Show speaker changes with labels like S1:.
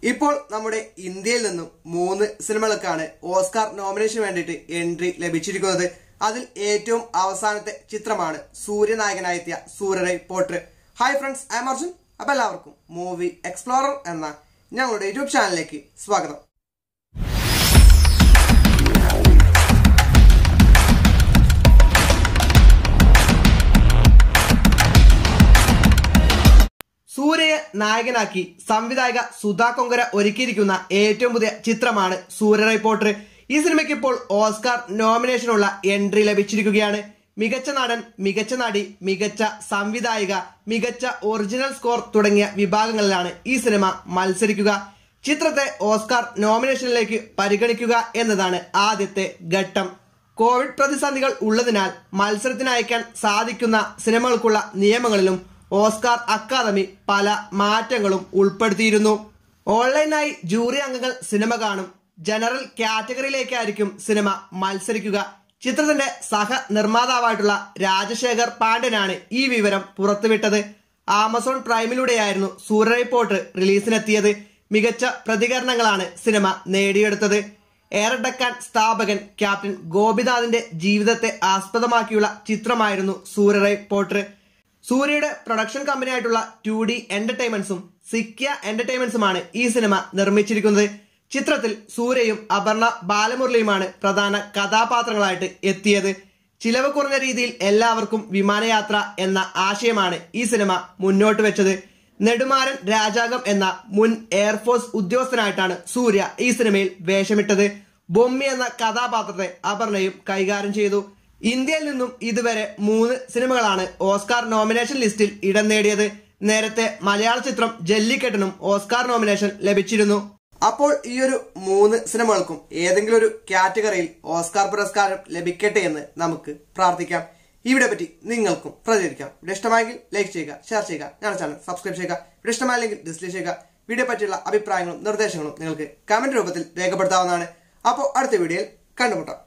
S1: ഇപ്പോൾ നമ്മുടെ ഇന്ത്യയിൽ നിന്നും മൂന്ന് സിനിമകൾക്കാണ് ഓസ്കാർ നോമിനേഷന് വേണ്ടിയിട്ട് എൻട്രി ലഭിച്ചിരിക്കുന്നത് അതിൽ ഏറ്റവും അവസാനത്തെ ചിത്രമാണ് സൂര്യനായകനായെത്തിയ Soorarai Pottru hi friends I am Arjun അപ്പൊ എല്ലാവർക്കും മൂവി എക്സ്പ്ലോറർ എന്ന ഞങ്ങളുടെ യൂട്യൂബ് ചാനലിലേക്ക് സ്വാഗതം സൂര്യയെ നായകനാക്കി സംവിധായക സുധാ കൊങ്കര ഒരുക്കിയിരിക്കുന്ന ഏറ്റവും പുതിയ ചിത്രമാണ് സൂര്യ റിപ്പോർട്ടർ ഈ സിനിമയ്ക്ക് ഇപ്പോൾ ഓസ്കാർ നോമിനേഷനുള്ള എൻട്രി ലഭിച്ചിരിക്കുകയാണ് മികച്ച നടൻ മികച്ച നടി മികച്ച സംവിധായിക മികച്ച ഒറിജിനൽ സ്കോർ തുടങ്ങിയ വിഭാഗങ്ങളിലാണ് ഈ സിനിമ മത്സരിക്കുക ചിത്രത്തെ ഓസ്കാർ നോമിനേഷനിലേക്ക് പരിഗണിക്കുക എന്നതാണ് ആദ്യത്തെ ഘട്ടം കോവിഡ് പ്രതിസന്ധികൾ ഉള്ളതിനാൽ മത്സരത്തിന് അയക്കാൻ സാധിക്കുന്ന സിനിമകൾക്കുള്ള നിയമങ്ങളിലും ഓസ്കാർ അക്കാദമി പല മാറ്റങ്ങളും ഉൾപ്പെടുത്തിയിരുന്നു ഓൺലൈനായി ജൂറി അംഗങ്ങൾ സിനിമ കാണും ജനറൽ കാറ്റഗറിയിലേക്കായിരിക്കും സിനിമ മത്സരിക്കുക ചിത്രത്തിന്റെ സഹ നിർമ്മാതാവായിട്ടുള്ള രാജശേഖർ പാണ്ഡ്യനാണ് ഈ വിവരം പുറത്തുവിട്ടത് ആമസോൺ പ്രൈമിലൂടെയായിരുന്നു സൂര്യ റിപ്പോർട്ട് റിലീസിനെത്തിയത് മികച്ച പ്രതികരണങ്ങളാണ് സിനിമ നേടിയെടുത്തത് എയർ ഡക്കാൻ സ്ഥാപകൻ ക്യാപ്റ്റൻ ഗോപിനാഥിന്റെ ജീവിതത്തെ ആസ്പദമാക്കിയുള്ള ചിത്രമായിരുന്നു സൂര്യറൈ പോട്ടർ സൂര്യയുടെ പ്രൊഡക്ഷൻ കമ്പനിയായിട്ടുള്ള ടു ഡി എന്റർടൈൻമെന്റ്സും സിക്യ എന്റർടൈൻമെന്റ്സുമാണ് ഈ സിനിമ നിർമ്മിച്ചിരിക്കുന്നത് ചിത്രത്തിൽ സൂര്യയും അപർണ ബാലമുരളിയുമാണ് പ്രധാന കഥാപാത്രങ്ങളായിട്ട് എത്തിയത് ചിലവ് കുറഞ്ഞ രീതിയിൽ എല്ലാവർക്കും വിമാനയാത്ര എന്ന ആശയമാണ് ഈ സിനിമ മുന്നോട്ട് വെച്ചത് നെടുമാരൻ രാജാംഗം എന്ന മുൻ എയർഫോഴ്സ് ഉദ്യോഗസ്ഥനായിട്ടാണ് സൂര്യ ഈ സിനിമയിൽ വേഷമിട്ടത് ബൊമ്മി എന്ന കഥാപാത്രത്തെ അപർണയും കൈകാര്യം ചെയ്തു ഇന്ത്യയിൽ നിന്നും ഇതുവരെ മൂന്ന് സിനിമകളാണ് ഓസ്കാർ നോമിനേഷൻ ലിസ്റ്റിൽ ഇടം നേടിയത് നേരത്തെ മലയാള ചിത്രം ജല്ലിക്കെട്ടിനും ഓസ്കാർ നോമിനേഷൻ ലഭിച്ചിരുന്നു അപ്പോൾ ഈ ഒരു മൂന്ന് സിനിമകൾക്കും ഏതെങ്കിലും ഒരു കാറ്റഗറിയിൽ ഓസ്കാർ പുരസ്കാരം ലഭിക്കട്ടെ എന്ന് നമുക്ക് പ്രാർത്ഥിക്കാം ഈ വീഡിയോ പറ്റി നിങ്ങൾക്കും പ്രതികരിക്കാം വീഡിയോ ഇഷ്ടമായെങ്കിൽ ലൈക്ക് ചെയ്യുക ഷെയർ ചെയ്യുക ഞങ്ങളുടെ ചാനൽ സബ്സ്ക്രൈബ് ചെയ്യുക വീഡിയോ ഇഷ്ടമായില്ലെങ്കിൽ ഡിസ്ലൈക്ക് ചെയ്യുക വീഡിയോ പറ്റിയുള്ള അഭിപ്രായങ്ങളും നിർദ്ദേശങ്ങളും നിങ്ങൾക്ക് കമന്റ് രൂപത്തിൽ രേഖപ്പെടുത്താവുന്നതാണ് അപ്പോൾ അടുത്ത വീഡിയോയിൽ കണ്ടുമുട്ടാം